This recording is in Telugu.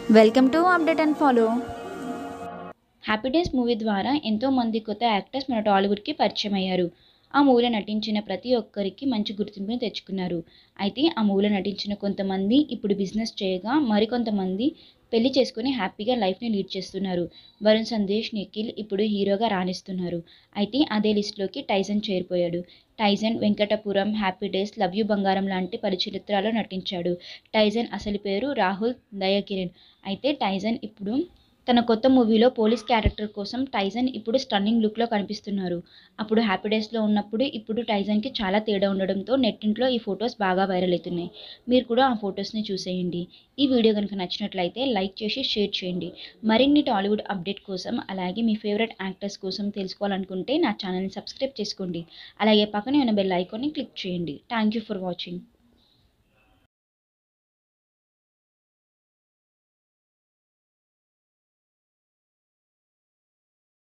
welcome to update and follow Happy Days movie ద్వారా ఎంతో మంది కొత్త యాక్టర్స్ మన టాలీవుడ్కి పరిచయం అయ్యారు ఆ మూవీలో నటించిన ప్రతి ఒక్కరికి మంచి గుర్తింపును తెచ్చుకున్నారు అయితే ఆ మూవీలో నటించిన కొంతమంది ఇప్పుడు బిజినెస్ చేయగా మరికొంతమంది పెళ్లి చేసుకుని హ్యాపీగా లైఫ్ని లీడ్ చేస్తున్నారు వరుణ్ సందేశ్ నిఖిల్ ఇప్పుడు హీరోగా రాణిస్తున్నారు అయితే అదే లిస్టులోకి టైజన్ చేరిపోయాడు Tyson Venkatapuram Happy Days Love You Bangaram లాంటి పలు చిత్రాల్లో నటించాడు టైజన్ అసలు పేరు రాహుల్ దయాకిరణ్ అయితే టైజన్ ఇప్పుడు తన కొత్త మూవీలో పోలీస్ క్యారెక్టర్ కోసం టైజన్ ఇప్పుడు స్టన్నింగ్ లుక్లో కనిపిస్తున్నారు అప్పుడు హ్యాపీ డేస్లో ఉన్నప్పుడు ఇప్పుడు టైజన్కి చాలా తేడా ఉండడంతో నెట్టింట్లో ఈ ఫొటోస్ బాగా వైరల్ అవుతున్నాయి మీరు కూడా ఆ ఫొటోస్ని చూసేయండి ఈ వీడియో కనుక నచ్చినట్లయితే లైక్ చేసి షేర్ చేయండి మరిన్ని టాలీవుడ్ అప్డేట్ కోసం అలాగే మీ ఫేవరెట్ యాక్టర్స్ కోసం తెలుసుకోవాలనుకుంటే నా ఛానల్ని సబ్స్క్రైబ్ చేసుకోండి అలాగే పక్కనే ఉన్న బెల్ ఐకాన్ని క్లిక్ చేయండి థ్యాంక్ యూ ఫర్ వాచింగ్